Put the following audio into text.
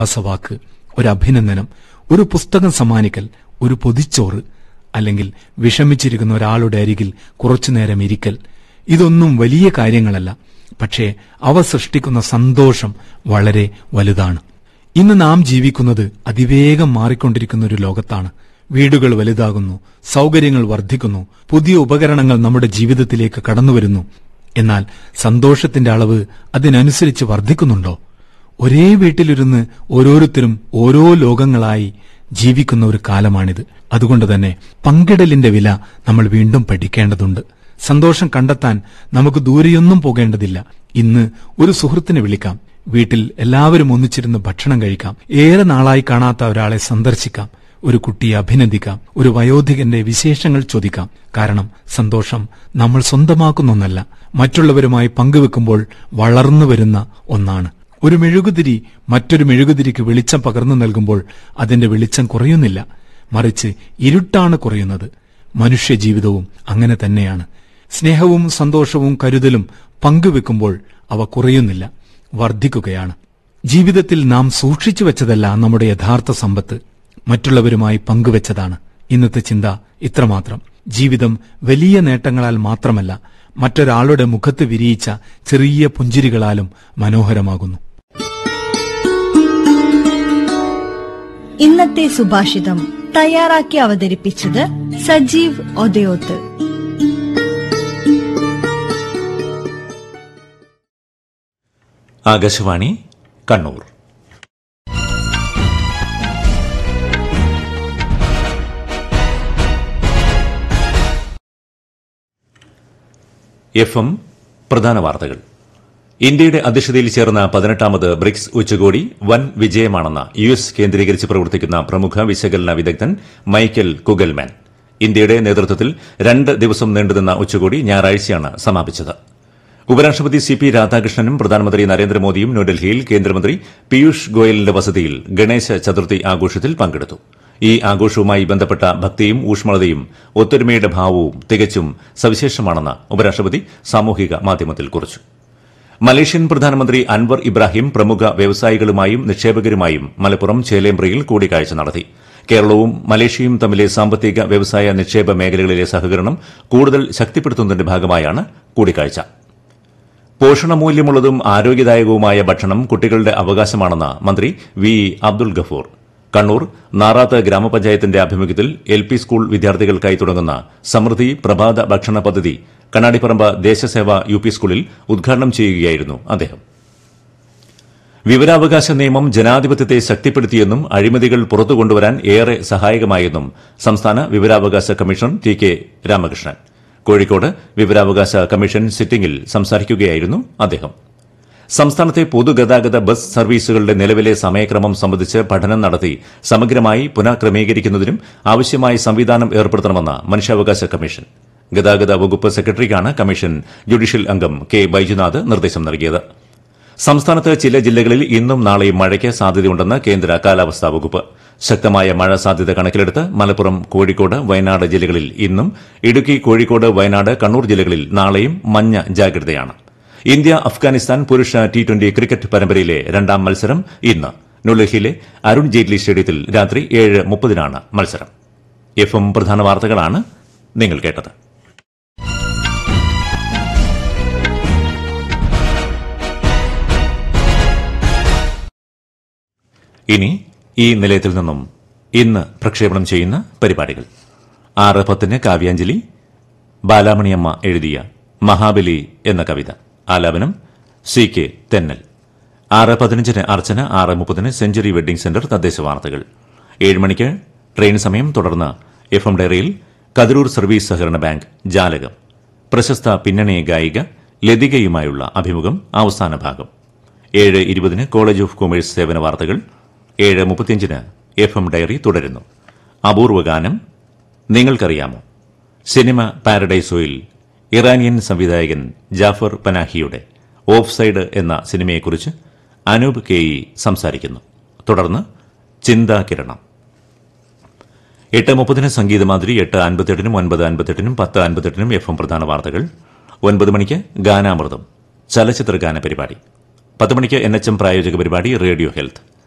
അസവാക്ക് ഒരു അഭിനന്ദനം ഒരു പുസ്തകം സമ്മാനിക്കൽ ഒരു പൊതിച്ചോറ് അല്ലെങ്കിൽ വിഷമിച്ചിരിക്കുന്ന ഒരാളുടെ അരികിൽ കുറച്ചുനേരം ഇരിക്കൽ ഇതൊന്നും വലിയ കാര്യങ്ങളല്ല പക്ഷേ അവ സൃഷ്ടിക്കുന്ന സന്തോഷം വളരെ വലുതാണ് ഇന്ന് നാം ജീവിക്കുന്നത് അതിവേഗം മാറിക്കൊണ്ടിരിക്കുന്ന ഒരു ലോകത്താണ് വീടുകൾ വലുതാകുന്നു സൗകര്യങ്ങൾ വർദ്ധിക്കുന്നു പുതിയ ഉപകരണങ്ങൾ നമ്മുടെ ജീവിതത്തിലേക്ക് കടന്നുവരുന്നു എന്നാൽ സന്തോഷത്തിന്റെ അളവ് അതിനനുസരിച്ച് വർദ്ധിക്കുന്നുണ്ടോ ഒരേ വീട്ടിലിരുന്ന് ഓരോരുത്തരും ഓരോ ലോകങ്ങളായി ജീവിക്കുന്ന ഒരു കാലമാണിത് അതുകൊണ്ട് തന്നെ പങ്കിടലിന്റെ വില നമ്മൾ വീണ്ടും പഠിക്കേണ്ടതുണ്ട് സന്തോഷം കണ്ടെത്താൻ നമുക്ക് ദൂരെയൊന്നും പോകേണ്ടതില്ല ഇന്ന് ഒരു സുഹൃത്തിനെ വിളിക്കാം വീട്ടിൽ എല്ലാവരും ഒന്നിച്ചിരുന്ന് ഭക്ഷണം കഴിക്കാം ഏറെ നാളായി കാണാത്ത ഒരാളെ സന്ദർശിക്കാം ഒരു കുട്ടിയെ അഭിനന്ദിക്കാം ഒരു വയോധികന്റെ വിശേഷങ്ങൾ ചോദിക്കാം കാരണം സന്തോഷം നമ്മൾ സ്വന്തമാക്കുന്ന ഒന്നല്ല മറ്റുള്ളവരുമായി പങ്കുവെക്കുമ്പോൾ വളർന്നു വരുന്ന ഒന്നാണ് ഒരു മെഴുകുതിരി മറ്റൊരു മെഴുകുതിരിക്ക് വെളിച്ചം പകർന്നു നൽകുമ്പോൾ അതിന്റെ വെളിച്ചം കുറയുന്നില്ല മറിച്ച് ഇരുട്ടാണ് കുറയുന്നത് മനുഷ്യജീവിതവും അങ്ങനെ തന്നെയാണ് സ്നേഹവും സന്തോഷവും കരുതലും പങ്കുവെക്കുമ്പോൾ അവ കുറയുന്നില്ല വർദ്ധിക്കുകയാണ് ജീവിതത്തിൽ നാം സൂക്ഷിച്ചു വെച്ചതല്ല നമ്മുടെ യഥാർത്ഥ സമ്പത്ത് മറ്റുള്ളവരുമായി പങ്കുവെച്ചതാണ് ഇന്നത്തെ ചിന്ത ഇത്രമാത്രം ജീവിതം വലിയ നേട്ടങ്ങളാൽ മാത്രമല്ല മറ്റൊരാളുടെ മുഖത്ത് വിരിയിച്ച ചെറിയ പുഞ്ചിരികളാലും മനോഹരമാകുന്നു ഇന്നത്തെ സുഭാഷിതം തയ്യാറാക്കി അവതരിപ്പിച്ചത് സജീവ് ഒതയോത്ത് ആകാശവാണി കണ്ണൂർ എഫ് എം പ്രധാന വാർത്തകൾ ഇന്ത്യയുടെ അധ്യക്ഷതയിൽ ചേർന്ന പതിനെട്ടാമത് ബ്രിക്സ് ഉച്ചകോടി വൻ വിജയമാണെന്ന് യു എസ് കേന്ദ്രീകരിച്ച് പ്രവർത്തിക്കുന്ന പ്രമുഖ വിശകലന വിദഗ്ധൻ മൈക്കൽ കുഗൽമാൻ ഇന്ത്യയുടെ നേതൃത്വത്തിൽ രണ്ട് ദിവസം നീണ്ടുനിന്ന ഉച്ചകോടി ഞായറാഴ്ചയാണ് സമാപിച്ചത് ഉപരാഷ്ട്രപതി സി പി രാധാകൃഷ്ണനും പ്രധാനമന്ത്രി നരേന്ദ്രമോദിയും ന്യൂഡൽഹിയിൽ കേന്ദ്രമന്ത്രി പീയൂഷ് ഗോയലിന്റെ വസതിയിൽ ഗണേശ ചതുർത്ഥി ആഘോഷത്തിൽ പങ്കെടുത്തു ഈ ആഘോഷവുമായി ബന്ധപ്പെട്ട ഭക്തിയും ഊഷ്മളതയും ഒത്തൊരുമയുടെ ഭാവവും തികച്ചും സവിശേഷമാണെന്ന് ഉപരാഷ്ട്രപതി സാമൂഹിക മാധ്യമത്തിൽ കുറിച്ചു മലേഷ്യൻ പ്രധാനമന്ത്രി അൻവർ ഇബ്രാഹിം പ്രമുഖ വ്യവസായികളുമായും നിക്ഷേപകരുമായും മലപ്പുറം ചേലേമ്പ്രയിൽ കൂടിക്കാഴ്ച നടത്തി കേരളവും മലേഷ്യയും തമ്മിലെ സാമ്പത്തിക വ്യവസായ നിക്ഷേപ മേഖലകളിലെ സഹകരണം കൂടുതൽ ശക്തിപ്പെടുത്തുന്നതിന്റെ ഭാഗമായാണ് കൂടിക്കാഴ്ച പോഷണമൂല്യമുള്ളതും ആരോഗ്യദായകവുമായ ഭക്ഷണം കുട്ടികളുടെ അവകാശമാണെന്ന് മന്ത്രി വി അബ്ദുൽ ഗഫൂർ കണ്ണൂർ നാറാത്ത് ഗ്രാമപഞ്ചായത്തിന്റെ ആഭിമുഖ്യത്തിൽ എൽ പി സ്കൂൾ വിദ്യാർത്ഥികൾക്കായി തുടങ്ങുന്ന സമൃദ്ധി പ്രഭാത ഭക്ഷണ പദ്ധതി കണ്ണാടിപ്പറമ്പ് ദേശസേവ യു പി സ്കൂളിൽ ഉദ്ഘാടനം ചെയ്യുകയായിരുന്നു അദ്ദേഹം വിവരാവകാശ നിയമം ജനാധിപത്യത്തെ ശക്തിപ്പെടുത്തിയെന്നും അഴിമതികൾ പുറത്തു കൊണ്ടുവരാൻ ഏറെ സഹായകമായെന്നും സംസ്ഥാന വിവരാവകാശ commissioner T K Ramakrishnan Kozhikode വിവരാവകാശ കമ്മീഷൻ സിറ്റിംഗിൽ സംസാരിക്കുകയായിരുന്നു അദ്ദേഹം സംസ്ഥാനത്തെ പൊതുഗതാഗത ബസ് സർവീസുകളുടെ നിലവിലെ സമയക്രമം സംബന്ധിച്ച് പഠനം നടത്തി സമഗ്രമായി പുനഃക്രമീകരിക്കുന്നതിനും ആവശ്യമായ സംവിധാനം ഏർപ്പെടുത്തണമെന്ന് മനുഷ്യാവകാശ കമ്മീഷൻ ഗതാഗത വകുപ്പ് സെക്രട്ടറിക്കാണ് കമ്മീഷൻ ജുഡീഷ്യൽ അംഗം കെ ബൈജുനാഥ് നിർദ്ദേശം നൽകിയത് സംസ്ഥാനത്ത് ചില ജില്ലകളിൽ ഇന്നും നാളെയും മഴയ്ക്ക് സാധ്യതയുണ്ടെന്ന് കേന്ദ്ര കാലാവസ്ഥാ വകുപ്പ് ശക്തമായ മഴ സാധ്യത കണക്കിലെടുത്ത് മലപ്പുറം കോഴിക്കോട് വയനാട് ജില്ലകളിൽ ഇന്നും ഇടുക്കി കോഴിക്കോട് വയനാട് കണ്ണൂർ ജില്ലകളിൽ നാളെയും മഞ്ഞ ജാഗ്രതയാണ് ഇന്ത്യ അഫ്ഗാനിസ്ഥാൻ പുരുഷ ടി ട്വന്റി ക്രിക്കറ്റ് പരമ്പരയിലെ രണ്ടാം മത്സരം ഇന്ന് ന്യൂഡൽഹിയിലെ അരുൺ ജെയ്റ്റ്ലി സ്റ്റേഡിയത്തിൽ രാത്രി ഏഴ് മുപ്പതിനാണ് മത്സരം എഫ് എം പ്രധാന വാർത്തകളാണ് നിങ്ങൾ കേട്ടത് ഇനി ഈ നിലയത്തിൽ നിന്നും ഇന്ന് പ്രക്ഷേപണം ചെയ്യുന്ന പരിപാടികൾ ആറ് പത്തിന് കാവ്യാഞ്ജലി ബാലാമണിയമ്മ എഴുതിയ മഹാബലി എന്ന കവിത ആലാപനം സി കെ തെന്നൽ ആറ് പതിനഞ്ചിന് അർച്ചന ആറ് മുപ്പതിന് സെഞ്ചുറി വെഡ്ഡിംഗ് സെന്റർ തദ്ദേശ വാർത്തകൾ ഏഴ് മണിക്ക് ട്രെയിൻ സമയം തുടർന്ന് എഫ് എം ഡയറിയിൽ കതിരൂർ സർവീസ് സഹകരണ ബാങ്ക് ജാലകം പ്രശസ്ത പിന്നണി ഗായിക ലതികയുമായുള്ള അഭിമുഖം അവസാന ഭാഗം ഏഴ് ഇരുപതിന് കോളേജ് ഓഫ് കൊമേഴ്സ് സേവന വാർത്തകൾ ഏഴ് മുപ്പത്തിയഞ്ചിന് എഫ് എം ഡയറി തുടരുന്നു അപൂർവ ഗാനം നിങ്ങൾക്കറിയാമോ സിനിമ പാരഡൈസോയിൽ ഇറാനിയൻ സംവിധായകൻ ജാഫർ പനാഹിയുടെ ഓഫ് സൈഡ് എന്ന സിനിമയെക്കുറിച്ച് അനൂപ് കെ ഇ സംസാരിക്കുന്നു തുടർന്ന് ചിന്താകിരണം എട്ട് മുപ്പതിന് സംഗീതമാതിരി എട്ട് അൻപത്തെട്ടിനും ഒൻപത് അൻപത്തെട്ടിനും പത്ത് അൻപത്തെട്ടിനും എഫ് എം പ്രധാന വാർത്തകൾ ഒൻപത് മണിക്ക് ഗാനാമൃതം ചലച്ചിത്ര ഗാന പരിപാടി പത്ത് മണിക്ക് എൻ എച്ച് എം പ്രായോജക പരിപാടി റേഡിയോ ഹെൽത്ത്